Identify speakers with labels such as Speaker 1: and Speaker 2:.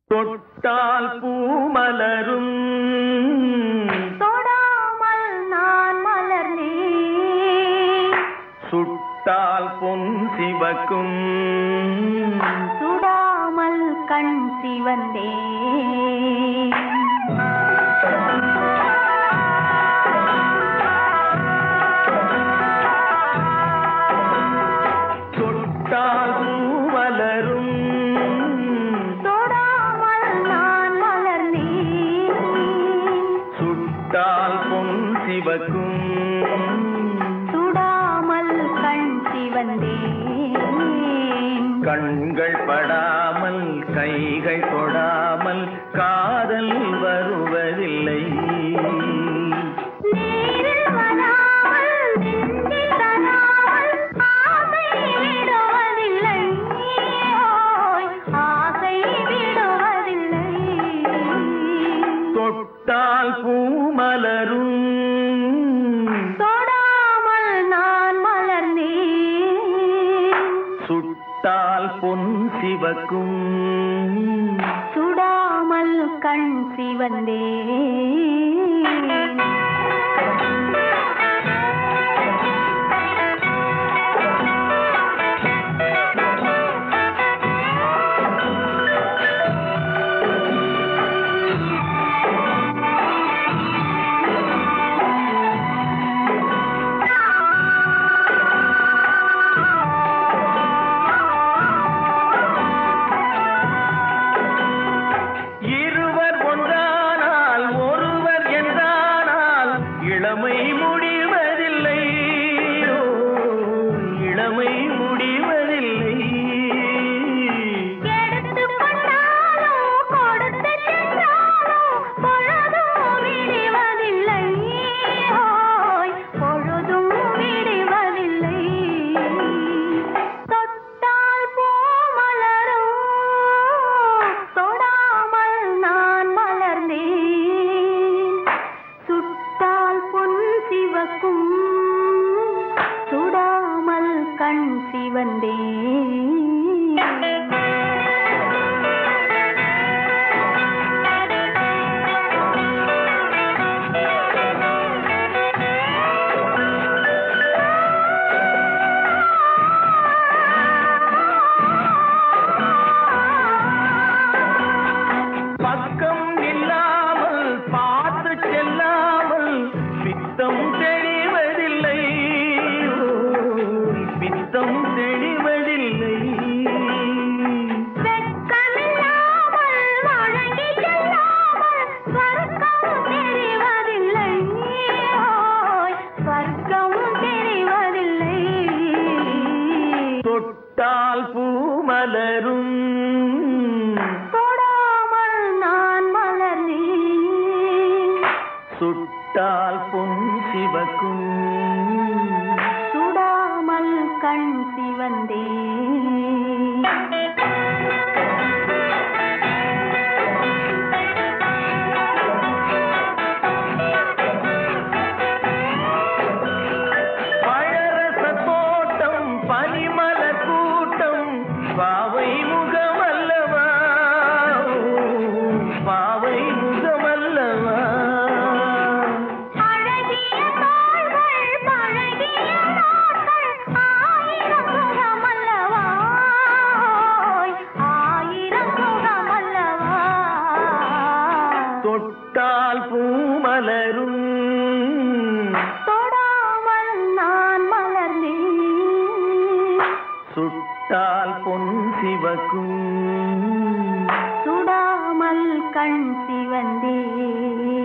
Speaker 1: தொட்டால் பூமலரும்
Speaker 2: தொடாமல் நான் மலர்ந்தேன்
Speaker 1: சுட்டால் பொன் சிவக்கும்
Speaker 2: சுடாமல் கண் சிவந்தேன்
Speaker 1: தொட்டால் பூமலரும்
Speaker 2: தொடாமல் நான் மலர்ந்தேன்
Speaker 1: சுட்டால் பொன் சிவக்கும்
Speaker 2: சுடாமல் கண் சிவந்தேன்
Speaker 1: கண்கள் படாமல் கைகள் தொடாமல் காதல் வருவதில்லை
Speaker 2: நேரில் வராமல் நெஞ்சில் தராமல் ஆசை விடுவதில்லை ஓய், ஆசை விடுவதில்லை
Speaker 1: தொட்டால் பூமலரும்
Speaker 2: தொடாமல் நான் மலர்ந்தேன்
Speaker 1: சுட்டால் பொன் சிவக்கும்
Speaker 2: சுடாமல் கண் சிவந்தேன்
Speaker 1: இருவர் ஒன்றானால் ஒருவர் என்றானால் இளமை முடிவதில்லை ஓ, இளமை முடிவதில்லை
Speaker 2: எடுத்துக் கொண்டாலும் கொடுத்து சென்றாலும் பொழுதும் விடுவதில்லை ஓய், பொழுதும் விடுவதில்லை தொட்டால் பூ மலரும் தொடாமல் நான் மலர்ந்தேன் சுட்டால் பொன் சிவக்கும் சுடாமல் கண் சிவந்தேன்
Speaker 1: பக்கம் இல்லாமல் பார்த்து செல்லாமல் பித்தம் தெளிவதில்லை ஓ, பித்தம் தெளிவதில்லை
Speaker 2: வெட்கமில்லாமல் வழங்கிச் செல்லாமல் சொர்க்கம் தெரிவதில்லை. ஓய், சொர்க்கம் தெரிவதில்லை.
Speaker 1: தொட்டால் பூமலரும்
Speaker 2: தொடாமல் நான் மலர்ந்தேன்.
Speaker 1: சுட்டால் பொன் சிவக்கும்
Speaker 2: சுடாமல் கண் சிவந்தேன்
Speaker 1: பழரச தோட்டம் பனிமல கூட்டம் பாவை முகமல்லவா பாவை முகமல்லவா
Speaker 2: அழகிய தாள்கள் பழகிய நாட்கள் ஆயிரம் முகமல்லவா ஓய், ஆயிரம் முகமல்லவா
Speaker 1: தொட்டால் பூமலரும்
Speaker 2: தொடாமல் நான் மலர்ந்தேன்
Speaker 1: சுட்டால் பொன் சிவக்கும்
Speaker 2: சுடாமல் கண் சிவந்தேன்